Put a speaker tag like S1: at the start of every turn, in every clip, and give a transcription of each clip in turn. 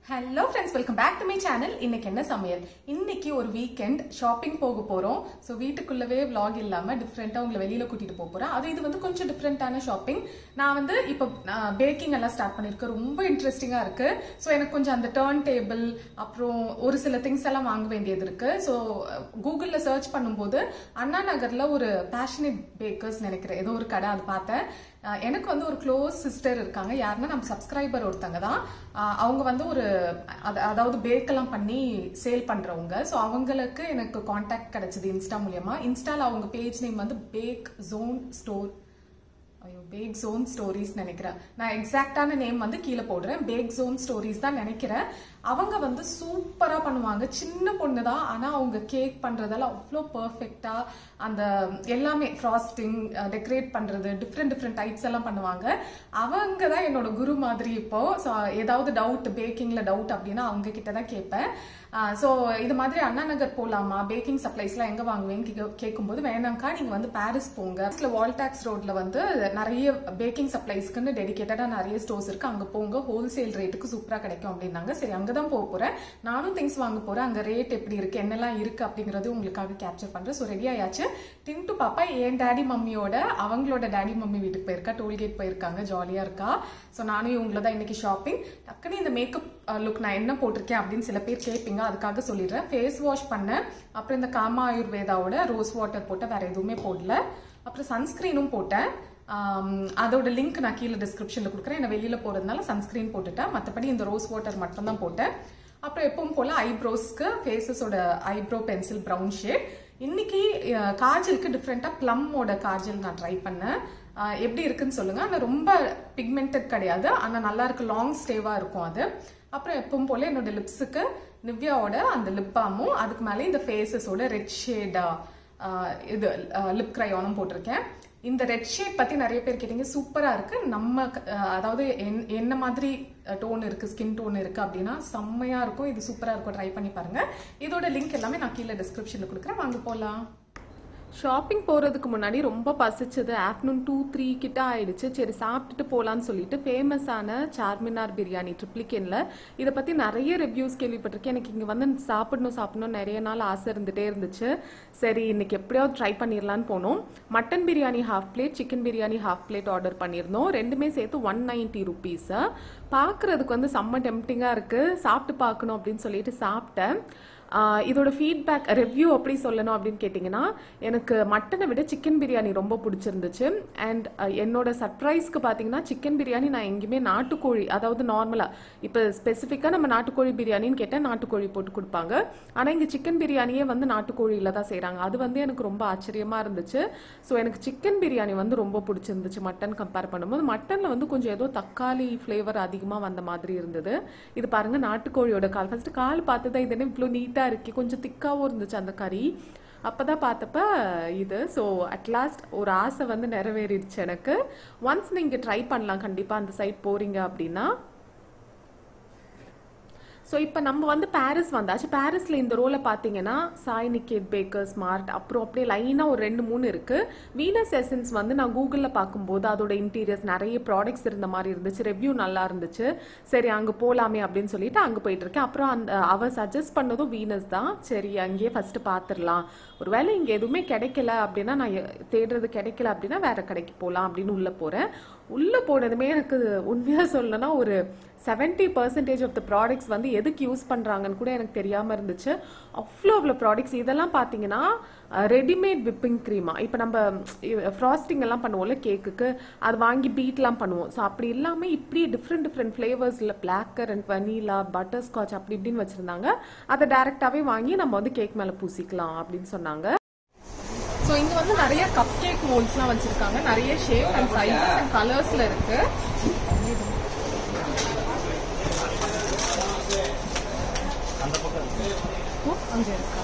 S1: hello friends welcome back to my channel இன்னைக்கு என்ன சமையல் இன்னைக்கு ஒரு வீக்கெண்ட் ஷாப்பிங் போக போறோம் ஸோ வீட்டுக்குள்ளவே vlog இல்லாம டிஃப்ரெண்டா உங்களை வெளியில கூட்டிட்டு போக போறேன் அது இது வந்து கொஞ்சம் டிஃப்ரெண்டான ஷாப்பிங் நான் வந்து இப்போ பேக்கிங் எல்லாம் ஸ்டார்ட் பண்ணிருக்கேன் ரொம்ப இன்ட்ரெஸ்டிங்கா இருக்கு ஸோ எனக்கு கொஞ்சம் அந்த டர்ன் டேபிள் அப்புறம் ஒரு சில திங்ஸ் எல்லாம் வாங்க வேண்டியது இருக்கு ஸோ கூகுள்ல சர்ச் பண்ணும்போது அண்ணா நகர்ல ஒரு பேஷனேட் பேக்கர்ஸ் நினைக்கிறேன் ஏதோ ஒரு கடை அது பார்த்தேன் அஹ் எனக்கு வந்து ஒரு க்ளோஸ் சிஸ்டர் இருக்காங்க யாருன்னா நம்ம சப்ஸ்கிரைபர் ஒருத்தங்க தான் அஹ் அவங்க வந்து ஒரு அத- அதாவது பேக்கெல்லாம் பண்ணி சேல் பண்றவங்க ஸோ அவங்களுக்கு எனக்கு காண்டாக்ட் கிடைச்சது இன்ஸ்டா மூலியமா இன்ஸ்டால அவங்க பேஜ் நேம் வந்து பேக் ஜோன் ஸ்டோர் ஐயோ பேக் ஜோன் ஸ்டோரிஸ் நினைக்கிறேன் நான் எக்ஸாக்டான நேம் வந்து கீழே போடுறேன் பேக் ஜோன் ஸ்டோரிஸ் தான் நினைக்கிறேன் அவங்க வந்து சூப்பரா பண்ணுவாங்க சின்ன பொண்ணு தான் ஆனா அவங்க கேக் பண்றதெல்லாம் அவ்வளோ பர்ஃபெக்டா அந்த எல்லாமே ஃப்ராஸ்டிங் டெக்கரேட் பண்றது டிஃப்ரெண்ட் டிஃப்ரெண்ட் டைப்ஸ் எல்லாம் பண்ணுவாங்க அவங்க தான் என்னோட குரு மாதிரி இப்போ ஸோ ஏதாவது டவுட் பேக்கிங்ல டவுட் அப்படின்னா அவங்க கிட்ட தான் கேட்பேன் ஸோ இது மாதிரி அண்ணா நகர் போலாமா பேக்கிங் சப்ளைஸ்லாம் எங்க வாங்குவேன்னு கேக்க- கேட்கும்போது வேணாங்க்கா நீங்க வந்து பாரிஸ் போங்க வால்டாக்ஸ் ரோட்ல வந்து நிறைய பேக்கிங் சப்ளைஸ்க்குன்னு டெடிகேட்டடா நிறைய ஸ்டோர்ஸ் இருக்கு அங்க போங்க ஹோல்சேல் ரேட்டுக்கு சூப்பரா கிடைக்கும் அப்படின்னாங்க சரி அங்கதான் போக போறேன் நானும் திங்ஸ் வாங்க போறேன் அங்க ரேட் எப்படி இருக்கு என்னெல்லாம் இருக்கு அப்படிங்கறது உங்களுக்காக கேப்சர் பண்றேன் ஸோ ரெடி ஆயாச்சு டின்ட்டு பாப்பா என் டேடி மம்மியோட அவங்களோட டேடி மம்மி வீட்டுக்கு போயிருக்கா டோல்கேட் போயிருக்காங்க ஜாலியா இருக்கா ஸோ நானும் இவங்கள தான் இன்னைக்கு ஷாப்பிங் டக்குன்னு இந்த மேக்கப் லுக் நான் என்ன போட்டிருக்கேன் அப்படின்னு சில பேர் கேட்பீங்க அதுக்காக சொல்லிடுறேன் ஃபேஸ் வாஷ் பண்ணேன் அப்புறம் இந்த காமா ஆயுர்வேதாவோட ரோஸ் வாட்டர் போட்டேன் வேற எதுவுமே போடல அப்புறம் சன்ஸ்கிரீனும் போட்டேன் ஆம், அதோட லிங்க் நான் கீழே டிஸ்கிரிப்ஷன்ல கொடுக்குறேன் என்ன வெளியில போறதுனால சன்ஸ்கிரீன் போட்டுட்டேன் மற்றபடி இந்த ரோஸ் வாட்டர் மட்டும் தான் போட்டேன் அப்புறம் எப்பவும் போல ஐப்ரோஸ்க்கு ஃபேஸஸோட ஐப்ரோ பென்சில் ப்ரௌன் ஷேட் இன்னைக்கு அஹ், காஜலுக்கு டிஃப்ரெண்டா ப்ளம்மோட காஜல் நான் ட்ரை பண்ணேன் அஹ், எப்படி இருக்குன்னு சொல்லுங்க ஆனா ரொம்ப பிக்மெண்டட் கிடையாது ஆனா நல்லா இருக்கு லாங் ஸ்டேவா இருக்கும் அது அப்புறம் எப்பவும் போல என்னோட லிப்ஸுக்கு நிவ்யாவோட அந்த லிப் பாமும் அதுக்கு மேலே இந்த ஃபேஸஸோட ரெட் ஷேடா இது லிப் கிரையானும் போட்டிருக்கேன் இந்த ரெட் ஷேட் பத்தி நிறைய பேர் கேட்டீங்க சூப்பரா இருக்கு நம்ம அஹ், அதாவது என்- என்ன மாதிரி டோன் இருக்கு ஸ்கின் டோன் இருக்கு அப்படின்னா செம்மையா இருக்கும் இது சூப்பரா இருக்கும் ட்ரை பண்ணி பாருங்க இதோட லிங்க் எல்லாமே நான் கீழே டிஸ்கிரிப்ஷன்ல கொடுக்குறேன் வாங்க போலாம் ஷாப்பிங் போகிறதுக்கு முன்னாடி ரொம்ப பசிச்சது ஆஃப்டர்நூன் டூ த்ரீ கிட்ட ஆயிடுச்சு சரி சாப்பிட்டுட்டு போகலான்னு சொல்லிட்டு ஃபேமஸான சார்மினார் பிரியாணி ட்ரிப்ளிகேனில் இதை பற்றி நிறைய ரிவ்யூஸ் கேள்விப்பட்டிருக்கேன் எனக்கு இங்கே வந்து சாப்பிடணும் சாப்பிடணும் நிறைய நாள் ஆசை இருந்துகிட்டே இருந்துச்சு சரி இன்னைக்கு எப்படியாவது ட்ரை பண்ணிடலான்னு போனோம் mutton biryani half plate chicken biryani half plate order பண்ணியிருந்தோம் ரெண்டுமே சேர்த்து ஒன் நைன்ட்டி ருபீஸு பார்க்குறதுக்கு வந்து செம்ம டெம்டிங்காக இருக்குது சாப்பிட்டு பார்க்கணும் அப்படின்னு சொல்லிட்டு சாப்பிட்டேன் ஆஹ் இதோட ஃபீட்பேக் ரிவ்யூ எப்படி சொல்லணும் அப்படின்னு கேட்டிங்கன்னா எனக்கு மட்டனை விட சிக்கன் பிரியாணி ரொம்ப பிடிச்சிருந்துச்சு அண்ட் என்னோட சர்ப்ரைஸ்க்கு பார்த்தீங்கன்னா சிக்கன் பிரியாணி நான் எங்கேயுமே நாட்டுக்கோழி அதாவது நார்மலாக இப்போ ஸ்பெசிஃபிக்காக நம்ம நாட்டுக்கோழி பிரியாணின்னு கேட்டால் நாட்டுக்கோழி போட்டு கொடுப்பாங்க ஆனால் இங்கே சிக்கன் பிரியாணியே வந்து நாட்டுக்கோழியில் தான் செய்கிறாங்க அது வந்து எனக்கு ரொம்ப ஆச்சரியமாக இருந்துச்சு ஸோ எனக்கு சிக்கன் பிரியாணி வந்து ரொம்ப பிடிச்சிருந்துச்சு மட்டன் கம்பேர் பண்ணும்போது மட்டனில் வந்து கொஞ்சம் ஏதோ தக்காளி ஃப்ளேவர் அதிகமாக வந்த மாதிரி இருந்தது இது பாருங்க நாட்டுக்கோழியோட கால் ஃபர்ஸ்ட் கால் பார்த்து தான் இது என்ன இவ்வளோ நீட்டாக இருக்கு கொஞ்சம் திக்காகவும் இருந்துச்சு அந்த கறி அப்பதான் பார்த்தப்ப இது ஸோ அட்லாஸ்ட் ஒரு ஆசை வந்து நிறைவேறிடுச்சு எனக்கு ஒன்ஸ் நீங்கள் ட்ரை பண்ணலாம் கண்டிப்பாக அந்த சைட் போறீங்க அப்படின்னா ஸோ இப்போ நம்ம வந்து பாரிஸ் வந்தாச்சு பாரிஸில் இந்த ரோலை பார்த்தீங்கன்னா சாய் நிக்கேத் பேக்கர் ஸ்மார்ட் அப்புறம் அப்படியே லைனாக ஒரு ரெண்டு மூணு இருக்குது வீனஸ் எசன்ஸ் வந்து நான் கூகுளில் பார்க்கும்போது அதோட இன்டீரியர்ஸ் நிறைய ப்ராடக்ட்ஸ் இருந்த மாதிரி இருந்துச்சு ரிவ்யூ நல்லா இருந்துச்சு சரி அங்கே போகலாமே அப்படின்னு சொல்லிட்டு அங்கே போயிட்டு இருக்கேன் அப்புறம் அந்த அவ சஜஸ்ட் பண்ணதும் வீனஸ் தான் சரி அங்கேயே ஃபஸ்ட்டு பார்த்துடலாம் ஒருவேளை இங்கே எதுவுமே கிடைக்கல அப்படின்னா நான் எ- தேடுறது கிடைக்கல அப்படின்னா வேற கடைக்கு போகலாம் அப்படின்னு உள்ளே போகிறேன் உள்ளே போனதுமே எனக்கு உண்மையாக சொல்லணும்னா ஒரு seventy percentage of the products வந்து எதுக்கு யூஸ் பண்ணுறாங்கன்னு கூட எனக்கு தெரியாமல் இருந்துச்சு அவ்வளோ அவ்வளோ ப்ராடக்ட்ஸ் இதெல்லாம் பார்த்தீங்கன்னா ரெடிமேட் விப்பிங் க்ரீமா இப்போ நம்ம ஃப்ராஸ்டிங் எல்லாம் பண்ணுவோம்ல கேக்குக்கு அது வாங்கி பீட்லாம் பண்ணுவோம் ஸோ அப்படி இல்லாமல் இப்படி டிஃப்ரெண்ட் டிஃப்ரெண்ட் ஃப்ளேவர்ஸில் black currant vanilla butter scotch அப்படி இப்படின்னு வச்சுருந்தாங்க அதை டேரெக்டாகவே வாங்கி நம்ம வந்து கேக் மேலே பூசிக்கலாம் அப்படின்னு சொன்னாங்க ஸோ இங்க வந்து நிறைய கப் கேக் மோல்ஸ்லாம் வச்சிருக்காங்க நிறைய ஷேப் அண்ட் சைஸஸ் அண்ட் கலர்ஸ்ல இருக்கு ஓ, அங்க இருக்கா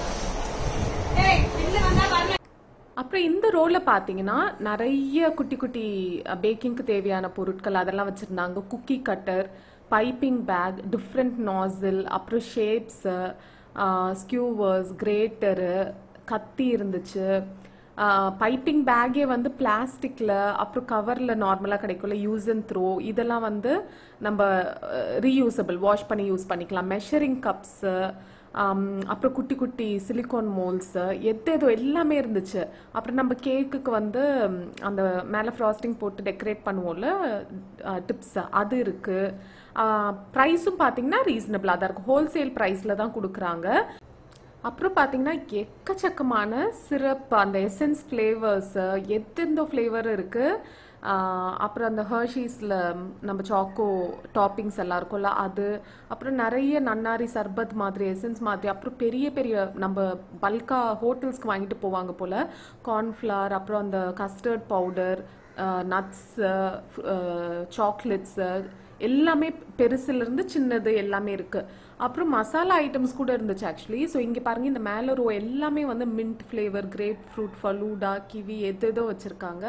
S1: அப்புறம் இந்த ரோலில் பார்த்தீங்கன்னா நிறைய குட்டி குட்டி பேக்கிங்க்கு தேவையான பொருட்கள் அதெல்லாம் வச்சுருந்தாங்க cookie cutter piping bag different nozzle அப்புறம் ஷேப்ஸு ஸ்கியூவர்ஸ் கிரேட்டரு கத்தி இருந்துச்சு பைப்பிங் பேக்கே வந்து பிளாஸ்டிக்கில் அப்புறம் கவரில் நார்மலாக கிடைக்கும்ல யூஸ் அண்ட் த்ரோ இதெல்லாம் வந்து நம்ம ரீயூசபிள் வாஷ் பண்ணி யூஸ் பண்ணிக்கலாம் மெஷரிங் கப்ஸு அப்புறம் குட்டி குட்டி சிலிக்கான் மோல்ஸு எது ஏதோ எல்லாமே இருந்துச்சு அப்புறம் நம்ம கேக்குக்கு வந்து ம், அந்த மேலே ஃப்ராஸ்டிங் போட்டு டெக்கரேட் பண்ணுவோம்ல டிப்ஸ் அது இருக்குது ப்ரைஸும் பார்த்தீங்கன்னா ரீசனபிளாக தான் இருக்கும் ஹோல்சேல் ப்ரைஸில் தான் கொடுக்குறாங்க அப்புறம் பார்த்தீங்கன்னா எக்கச்சக்கமான சிரப் அந்த எசன்ஸ் ஃப்ளேவர்ஸ் எத்தெந்த ஃப்ளேவர் இருக்குது அப்புறம் அந்த ஹர்ஷீஸில் நம்ம சாக்கோ டாப்பிங்ஸ் எல்லாம் இருக்கும்ல அது அப்புறம் நிறைய நன்னாரி சர்பத் மாதிரி எசன்ஸ் மாதிரி அப்புறம் பெரிய பெரிய நம்ம பல்காக ஹோட்டல்ஸ்க்கு வாங்கிட்டு போவாங்க போல் கார்ன்ஃப்ளவர் அப்புறம் அந்த கஸ்டர்ட் பவுடர் நட்ஸு சாக்லேட்ஸு எல்லாமே பெருசுலேருந்து சின்னது எல்லாமே இருக்கு அப்புறம் மசாலா ஐட்டம்ஸ் கூட இருந்துச்சு ஆக்சுவலி ஸோ இங்கே பாருங்க இந்த மேலே ரோ எல்லாமே வந்து mint flavour grapefruit falooda kiwi எது எதோ வச்சுருக்காங்க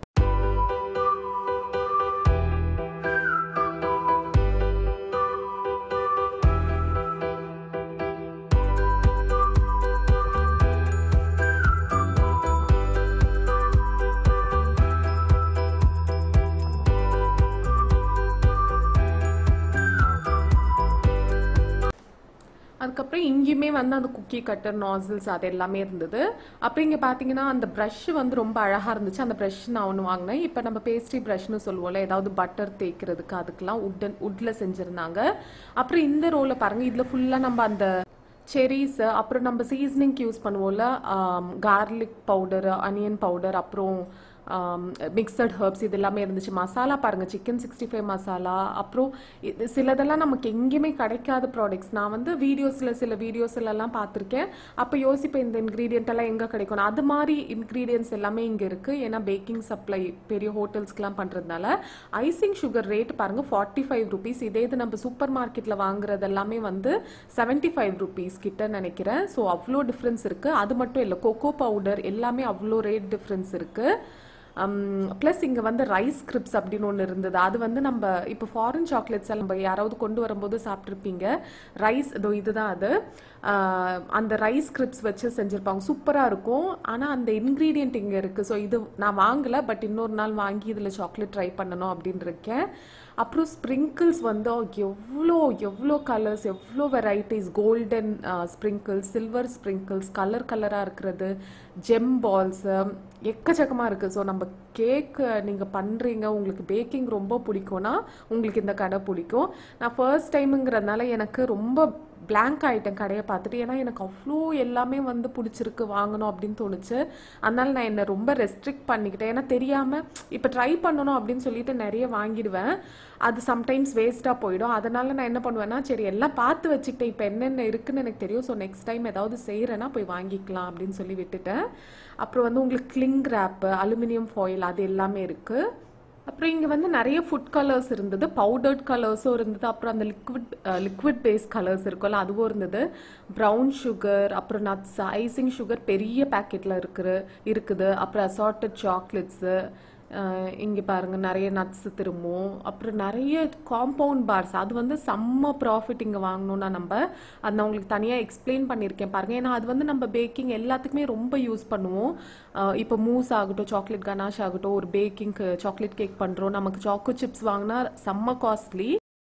S1: அதுக்கப்புறம் இங்கேயுமே வந்து அந்த குக்கி கட்டர் நாசில்ஸ் அது எல்லாமே இருந்தது அப்புறம் இங்கே பார்த்தீங்கன்னா அந்த ப்ரஷ் வந்து ரொம்ப அழகாக இருந்துச்சு அந்த ப்ரஷ் நான் ஒன்று வாங்கினேன் இப்போ நம்ம பேஸ்ட்ரி ப்ரஷ்னு சொல்லுவோம்ல ஏதாவது பட்டர் தேய்க்கிறதுக்கு அதுக்கெல்லாம் உட்டன் உட்டில் செஞ்சுருந்தாங்க அப்புறம் இந்த ரோலை பாருங்கள் இதில் ஃபுல்லாக நம்ம அந்த செரிஸ் அப்புறம் நம்ம சீசனிங்க்கு யூஸ் பண்ணுவோம்ல கார்லிக் பவுடர் அனியன் பவுடர் அப்புறம் மிக்சட் ஹர்ப்ஸ் இது எல்லாமே இருந்துச்சு மசாலா பாருங்கள் சிக்கன் சிக்ஸ்டி ஃபைவ் மசாலா அப்புறம் இது சிலதெல்லாம் நமக்கு எங்கேயுமே கிடைக்காத ப்ராடக்ட்ஸ் நான் வந்து வீடியோஸில் சில வீடியோஸ்லலாம் பார்த்துருக்கேன் அப்போ யோசிப்பேன் இந்த இன்க்ரீடியன்ட் எல்லாம் எங்கே கிடைக்கும் அது மாதிரி இன்க்ரீடியன்ஸ் எல்லாமே இங்கே இருக்குது ஏன்னா பேக்கிங் சப்ளை பெரிய ஹோட்டல்ஸ்க்குலாம் பண்ணுறதுனால ஐசிங் சுகர் ரேட் பாருங்கள் ஃபார்ட்டி ஃபைவ் ருபீஸ் இதே இது நம்ம சூப்பர் மார்க்கெட்டில் வாங்குறது எல்லாமே வந்து செவன்ட்டி ஃபைவ் ருபீஸ் கிட்ட நினைக்கிறேன் ஸோ அவ்வளோ டிஃப்ரென்ஸ் இருக்குது அது மட்டும் இல்லை கொக்கோ பவுடர் எல்லாமே அவ்வளோ ரேட் டிஃப்ரென்ஸ் இருக்குது ப்ளஸ் இங்கே வந்து ரைஸ் கிரிப்ஸ் அப்படின்னு ஒன்று இருந்தது அது வந்து நம்ம இப்போ ஃபாரின் சாக்லேட்ஸ் எல்லாம் நம்ம யாராவது கொண்டு வரும்போது சாப்பிட்ருப்பீங்க ரைஸ் இதோ இதுதான் அது ஆஹ் அந்த ரைஸ் கிரிப்ஸ் வச்சு செஞ்சுருப்பாங்க சூப்பராக இருக்கும் ஆனால் அந்த இன்க்ரீடியன்ட் இங்கே இருக்குது ஸோ இது நான் வாங்கலை பட் இன்னொரு நாள் வாங்கி இதில் சாக்லேட் ட்ரை பண்ணணும் அப்படின்னு இருக்கேன் அப்புறம் ஸ்ப்ரிங்கிள்ஸ் வந்து எவ்வளோ எவ்வளோ கலர்ஸ் எவ்வளோ varieties golden sprinkles silver sprinkles colour கலராக இருக்கிறது ஜெம் பால்ஸ் எக்கச்சக்கமாக இருக்குது ஸோ நம்ம கேக் நீங்கள் பண்ணுறீங்க உங்களுக்கு பேக்கிங் ரொம்ப பிடிக்கும்னா உங்களுக்கு இந்த கடை பிடிக்கும் நான் ஃபர்ஸ்ட் டைமுங்கிறதுனால எனக்கு ரொம்ப blank ஆயிட்டேன் கடையை பார்த்துட்டு ஏன்னா எனக்கு அவ்வளோ எல்லாமே வந்து பிடிச்சிருக்கு வாங்கணும் அப்படின்னு தோணுச்சு அதனால நான் என்னை ரொம்ப ரெஸ்ட்ரிக்ட் பண்ணிக்கிட்டேன் ஏன்னா தெரியாமல் இப்போ ட்ரை பண்ணணும் அப்படின்னு சொல்லிட்டு நிறைய வாங்கிடுவேன் அது சம்டைம்ஸ் வேஸ்ட்டாக போயிடும் அதனால நான் என்ன பண்ணுவேன்னா சரி எல்லாம் பார்த்து வச்சுக்கிட்டேன் இப்போ என்னென்ன இருக்குன்னு எனக்கு தெரியும் ஸோ நெக்ஸ்ட் டைம் ஏதாவது செய்கிறேன்னா போய் வாங்கிக்கலாம் அப்படின்னு சொல்லி விட்டுட்டேன் அப்புறம் வந்து உங்களுக்கு கிளிங் ரேப்பு அலுமினியம் ஃபாயில் அது எல்லாமே இருக்குது அப்புறம் இங்கே வந்து நிறைய ஃபுட் கலர்ஸ் இருந்தது பவுடர்ட் கலர்ஸும் இருந்தது அப்புறம் அந்த லிக்விட் லிக்விட் பேஸ் கலர்ஸ் இருக்கும்ல அதுவும் இருந்தது ப்ரௌன் சுகர் அப்புறம் நட்ஸ் ஐசிங் சுகர் பெரிய பேக்கெட்டில் இருக்கிற இருக்குது அப்புறம் அசார்ட்டட் சாக்லேட்ஸு இங்கே பாருங்க நிறைய நட்ஸ் திரும்பும் அப்புறம் நிறைய காம்பவுண்ட் பார்ஸ் அது வந்து செம்ம ப்ராஃபிட் இங்கே வாங்கணும்னா நம்ம அது நான் உங்களுக்கு தனியாக எக்ஸ்பிளைன் பண்ணியிருக்கேன் பாருங்க ஏன்னா அது வந்து நம்ம பேக்கிங் எல்லாத்துக்குமே ரொம்ப யூஸ் பண்ணுவோம் அஹ் இப்போ மூஸ் ஆகட்டும் சாக்லேட் கனாஷ் ஆகட்டும் ஒரு பேக்கிங்க்கு சாக்லேட் கேக் பண்ணுறோம் நமக்கு சாக்கோ சிப்ஸ் வாங்கினா செம்ம காஸ்ட்லி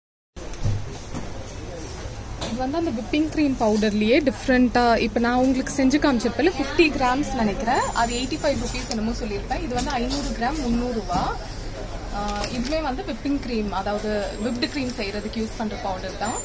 S1: இது வந்து அந்த விப்பிங் க்ரீம் பவுடர்லயே டிஃப்ரெண்ட்டாக இப்போ நான் உங்களுக்கு செஞ்சு காமிச்சிருப்பேன் ஃபிஃப்டி கிராம்ஸ் நினைக்கிறேன் அது எயிட்டி ஃபைவ் ருபீஸ் என்னமோ சொல்லியிருப்பேன் இது வந்து ஐநூறு கிராம் முந்நூறுரூவா இதுவே வந்து விப்பிங் க்ரீம் அதாவது விப்டு க்ரீம் செய்யறதுக்கு யூஸ் பண்ற பவுடர் தான்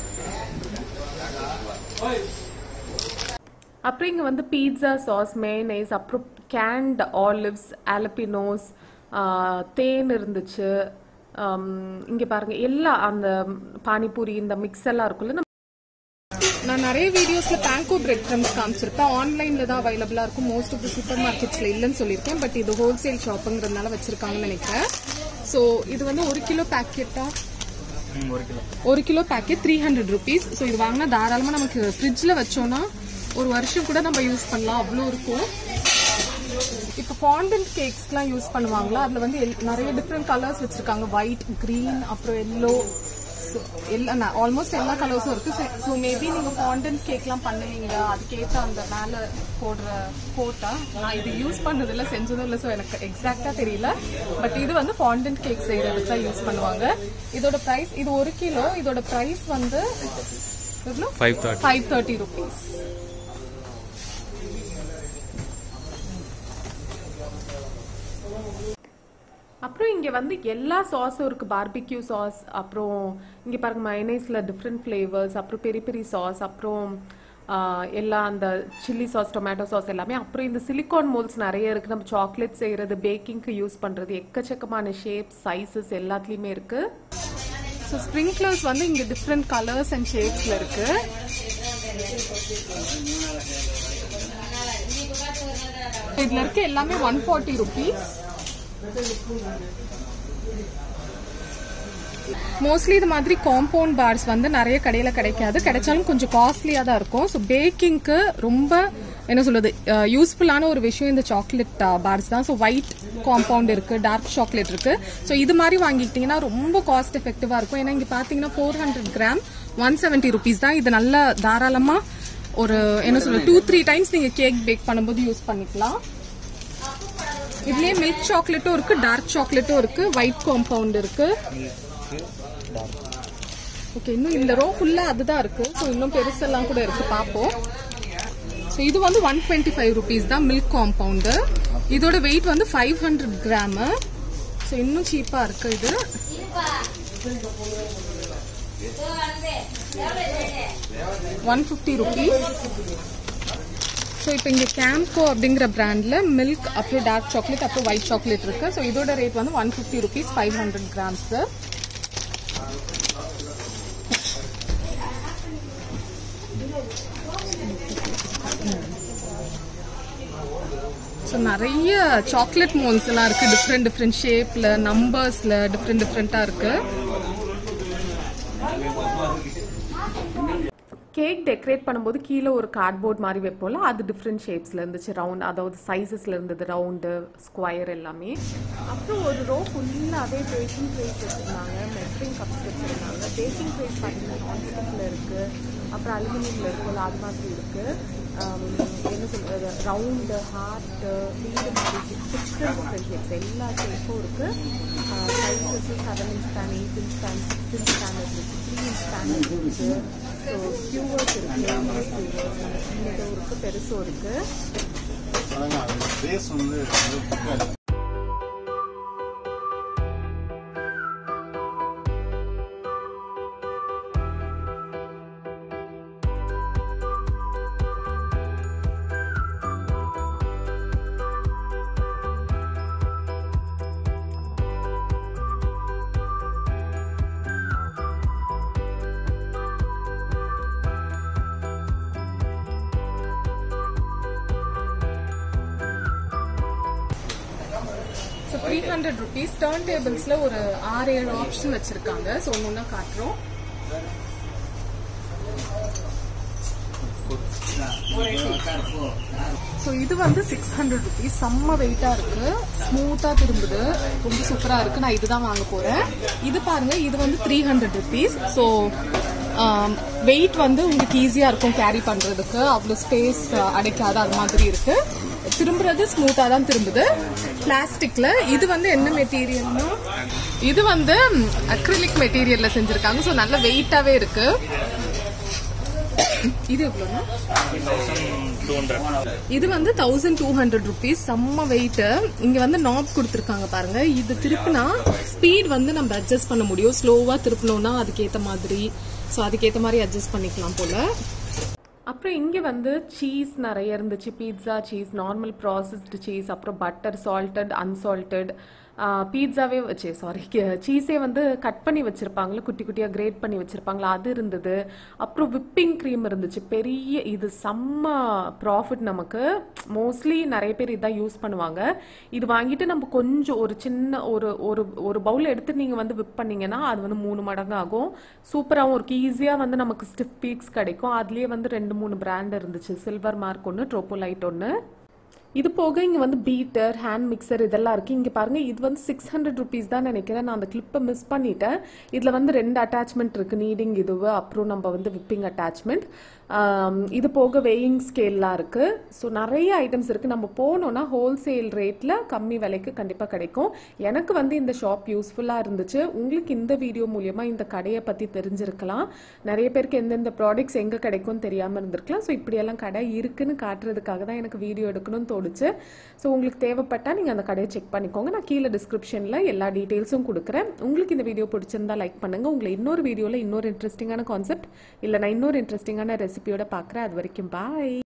S1: அப்புறம் இங்கே வந்து பீட்சா சாஸ் மேனேஸ் அப்புறம் கேண்ட் ஆலிவ்ஸ் ஆலப்பினோஸ் தேன் இருந்துச்சு இங்கே பாருங்க எல்லா அந்த பானிபூரி இந்த மிக்ஸ் எல்லாம் இருக்குல்ல நம்ம நான் நிறைய வீடியோஸ்ல பேங்கோ பிரெட் க்ரம்ஸ் காமிச்சிருப்பேன் ஆன்லைன்ல தான் அவைலபிளா இருக்கும் மோஸ்ட் ஆஃப் த சூப்பர் மார்க்கெட்ஸ்ல இல்லைன்னு சொல்லியிருக்கேன் பட் இது ஹோல்சேல் ஷாப்புங்கிறதுனால வச்சிருக்காங்கன்னு நினைக்கிறேன் ஸோ இது வந்து ஒரு கிலோ பேக்கெட்டா
S2: ஒரு கிலோ
S1: ஒரு kilo packet three hundred rupees so இது வாங்கினா தாராளமாக நமக்கு ஃப்ரிட்ஜில் வச்சோம்னா ஒரு வருஷம் கூட நம்ம யூஸ் பண்ணலாம் அவ்வளோ இருக்கும் இப்போ ஃபாண்டன்ட் கேக்ஸ்க்குலாம் யூஸ் பண்ணுவாங்களா அதில் வந்து எல்- நிறைய டிஃப்ரெண்ட் கலர்ஸ் வச்சுருக்காங்க ஒயிட் க்ரீன் அப்புறம் எல்லோ ஸோ எல்லா ஆல்மோஸ்ட் எல்லா கலர்ஸும் இருக்கு ஸோ மேபி நீங்க ஃபாண்டன்ட் கேக்லாம் பண்ணுவீங்க அதுக்கேற்ற அந்த மேல போடுற கோட்டா நான் இது யூஸ் பண்ணதில்ல செஞ்சதும் இல்லை ஸோ எனக்கு எக்ஸாக்டா தெரியல பட் இது வந்து ஃபாண்டன்ட் கேக் செய்யறதுக்கு தான் யூஸ் பண்ணுவாங்க இதோட பிரைஸ் இது ஒரு கிலோ இதோட பிரைஸ் வந்து எவ்வளோ
S2: five thirty
S1: five thirty rupees அப்புறம் இங்கே வந்து எல்லா சாஸும் இருக்கு பார்பிக்யூ சாஸ் அப்புறம் இங்கே பாருங்க மைனேஸில் டிஃப்ரெண்ட் ஃப்ளேவர்ஸ் அப்புறம் பெரி பெரி சாஸ் அப்புறம் ஆஹ், எல்லா அந்த சில்லி சாஸ் டொமேட்டோ சாஸ் எல்லாமே அப்புறம் இந்த சிலிகான் மோல்ஸ் நிறைய இருக்கு நம்ம சாக்லேட் செய்யறது பேக்கிங்க்கு யூஸ் பண்றது எக்கச்சக்கமான ஷேப்ஸ் சைஸஸ் எல்லாத்துலேயுமே இருக்கு ஸோ ஸ்ப்ரிங்க்லர்ஸ் வந்து இங்கே டிஃப்ரெண்ட் கலர்ஸ் அண்ட் ஷேப்ஸில் இருக்கு இதுல இருக்க எல்லாமே ஒன் ஃபார்ட்டி ருபீஸ் மோஸ்ட்லி இது மாதிரி காம்பவுண்ட் பார்ஸ் வந்து நிறைய கடையில கிடைக்காது கிடைச்சாலும் கொஞ்சம் காஸ்ட்லியா தான் இருக்கும் ஸோ பேக்கிங்க்கு ரொம்ப என்ன சொல்றது யூஸ்ஃபுல்லான ஒரு விஷயம் இந்த சாக்லேட் பார்ஸ் தான் ஸோ ஒயிட் காம்பவுண்ட் இருக்கு டார்க் சாக்லேட் இருக்கு ஸோ இது மாதிரி வாங்கிக்கிட்டீங்கன்னா ரொம்ப காஸ்ட் எஃபெக்டிவா இருக்கும் ஏன்னா இங்க பாத்தீங்கன்னா four hundred gram one seventy rupees தான் இது நல்ல தாராளமா ஒரு என்ன சொல்றது டூ த்ரீ டைம்ஸ் நீங்க கேக் பேக் பண்ணும்போது யூஸ் பண்ணிக்கலாம் இதுலயே மில்க் சாக்லேட்டும் இருக்கு டார்க் சாக்லேட்டும் இருக்கு ஒயிட் காம்பவுண்ட் இருக்கு ஓகே இன்னும் இந்த ரோ ஃபுல்லா அதுதான் இருக்கு ஸோ இன்னும் பெருசெல்லாம் கூட இருக்கு பார்ப்போம் ஸோ இது வந்து ஒன் டுவெண்ட்டி ஃபைவ் ருபீஸ் தான் மில்க் காம்பவுண்டு இதோட வெயிட் வந்து ஃபைவ் ஹண்ட்ரட் கிராமு ஸோ இன்னும் சீப்பாக இருக்கு இது ஒன் ஃபிஃப்டி ருபீஸ் ஸோ இப்போ இங்கே கேம்கோ அப்படிங்கிற பிராண்டில் மில்க் அப்புறம் டார்க் சாக்லேட் அப்புறம் ஒயிட் சாக்லேட் இருக்கு ஸோ இதோட ரேட் வந்து one fifty rupees five hundred grams so நிறைய சாக்லேட் மோன்ஸ் எல்லாம் இருக்கு டிஃப்ரெண்ட் டிஃப்ரெண்ட் ஷேப்ல நம்பர்ஸ்ல டிஃப்ரெண்ட் டிஃப்ரெண்டா இருக்கு கேக் டெக்கரேட் பண்ணும்போது கீழே ஒரு கார்ட்போர்ட் மாதிரி வைப்போம்ல அது டிஃப்ரெண்ட் ஷேப்ஸில் இருந்துச்சு ரவுண்ட் அதாவது சைஸஸில் இருந்தது ரவுண்டு ஸ்கொயர் எல்லாமே அப்புறம் ஒரு ரோ ஃபுல்லாகவே பேக்கிங் ட்ரேஸ் வச்சுருந்தாங்க மெட்ரிங் கப்ஸ் வச்சுருந்தாங்க பேக்கிங் ட்ரேஸ் பார்த்தீங்கன்னா நான்ஸ்டிக்கில் இருக்குது அப்புறம் அலுமினியமில் இருக்குல்ல அது மாதிரி இருக்குது என்ன சொல்கிறது ரவுண்டு ஹார்ட்டு வீடு மாதிரி டிஃப்ரெண்ட் டிஃப்ரெண்ட் ஷேப்ஸ் எல்லா ஷேப்பும் இருக்குது sizes seven inch pan eight inch pan six inch pan இருந்துச்சு த்ரீ இன்ச் பேன் இருந்துச்சு ஸோ ஸ்கியூவர்ஸ் இருக்குது ஸ்கியூவர்ஸ் சின்னதும் இருக்குது பெருசும் இருக்குது
S3: பேஸ் வந்து
S1: ஸோ த்ரீ ஹண்ட்ரட் ருபீஸ் டர்ன் டேபிள்ஸில் ஒரு ஆறு ஏழு ஆப்ஷன் வச்சுருக்காங்க ஸோ ஒன்று ஒன்றா காட்டுறோம் ஸோ இது வந்து சிக்ஸ் ஹண்ட்ரட் ருபீஸ் செம்ம வெயிட்டாக இருக்கு ஸ்மூத்தாக திரும்புது ரொம்ப சூப்பராக இருக்கு நான் இதுதான் வாங்க போகிறேன் இது பாருங்க இது வந்து three hundred rupees so weight வந்து உங்களுக்கு ஈஸியாக இருக்கும் கேரி பண்ணுறதுக்கு அவ்வளோ ஸ்பேஸ் அடைக்காத அது மாதிரி இருக்கு திரும்புறது ஸ்மூத்தாக தான் திரும்புது பிளாஸ்டிக்ல இது வந்து என்ன மெட்டீரியல்னா இது வந்து அக்ரிலிக் மெட்டீரியல்ல செஞ்சிருக்காங்க ஸோ நல்ல வெயிட்டாவே இருக்கு இது எவ்வளோனா
S2: டூ ஹண்ட்ரட்
S1: இது வந்து தௌசண்ட் டூ ஹண்ட்ரட் ருபீஸ் செம்ம வெயிட் இங்க வந்து நாப் கொடுத்துருக்காங்க பாருங்க இது திருப்பினா ஸ்பீட் வந்து நம்ம அட்ஜஸ்ட் பண்ண முடியும் ஸ்லோவா திருப்பினோம்னா அதுக்கேத்த மாதிரி ஸோ அதுக்கேத்த மாதிரி அட்ஜஸ்ட் பண்ணிக்கலாம் போல அப்புறம் இங்கே வந்து சீஸ் நிறைய இருந்துச்சு pizza cheese normal processed cheese அப்புறம் பட்டர் சால்டட் அன்சால்டட் பீட்சாவே வச்சு சாரி சீஸே வந்து கட் பண்ணி வச்சுருப்பாங்களே குட்டி குட்டியாக கிரேட் பண்ணி வச்சுருப்பாங்களா அது இருந்தது அப்புறம் விப்பிங் க்ரீம் இருந்துச்சு பெரிய இது செம்ம ப்ராஃபிட் நமக்கு மோஸ்ட்லி நிறைய பேர் இதான் யூஸ் பண்ணுவாங்க இது வாங்கிட்டு நம்ம கொஞ்சம் ஒரு சின்ன ஒரு ஒரு ஒரு பவுல் எடுத்து நீங்கள் வந்து விப் பண்ணீங்கன்னா அது வந்து மூணு மடங்கு ஆகும் சூப்பராகவும் இருக்கும் ஈஸியாக வந்து நமக்கு ஸ்டிஃப் பீக்ஸ் கிடைக்கும் அதுலேயே வந்து ரெண்டு மூணு பிராண்ட் இருந்துச்சு சில்வர் மார்க் ஒன்று ட்ரோப்போலைட் ஒன்று இது போக இங்கே வந்து பீட்டர் ஹேண்ட் மிக்சர் இதெல்லாம் இருக்குது இங்கே பாருங்கள் இது வந்து சிக்ஸ் ஹண்ட்ரட் ருபீஸ் தான் நினைக்கிறேன் நான் அந்த கிளிப்பை மிஸ் பண்ணிட்டேன் இதில் வந்து ரெண்டு அட்டாச்மெண்ட் இருக்குது நீடிங் இதுவு அப்புறம் நம்ம வந்து விப்பிங் அட்டாச்மெண்ட் இது போக வெயிங் ஸ்கேல்லாம் இருக்குது ஸோ நிறைய ஐட்டம்ஸ் இருக்குது நம்ம போனோன்னா ஹோல்சேல் ரேட்டில் கம்மி விலைக்கு கண்டிப்பாக கிடைக்கும் எனக்கு வந்து இந்த ஷாப் யூஸ்ஃபுல்லாக இருந்துச்சு உங்களுக்கு இந்த வீடியோ மூலியமாக இந்த கடையை பற்றி தெரிஞ்சிருக்கலாம் நிறைய பேருக்கு எந்தெந்த ப்ராடக்ட்ஸ் எங்கே கிடைக்கும்னு தெரியாமல் இருந்திருக்கலாம் ஸோ இப்படியெல்லாம் கடை இருக்குன்னு காட்டுறதுக்காக தான் எனக்கு வீடியோ எடுக்கணும்னு தோணுச்சு ஸோ உங்களுக்கு தேவைப்பட்டால் நீங்கள் அந்த கடையை செக் பண்ணிக்கோங்க நான் கீழே டிஸ்கிரிப்ஷனில் எல்லா டீட்டெயில்ஸும் கொடுக்குறேன் உங்களுக்கு இந்த வீடியோ பிடிச்சிருந்தா லைக் பண்ணுங்கள் உங்களை இன்னொரு வீடியோவில் இன்னொரு இன்ட்ரெஸ்டிங்கான கான்செப்ட் இல்லை நான் இன்னொரு இன்ட்ரெஸ்டிங்கான ரெசிபியோட பார்க்குறேன் அது வரைக்கும் பாய்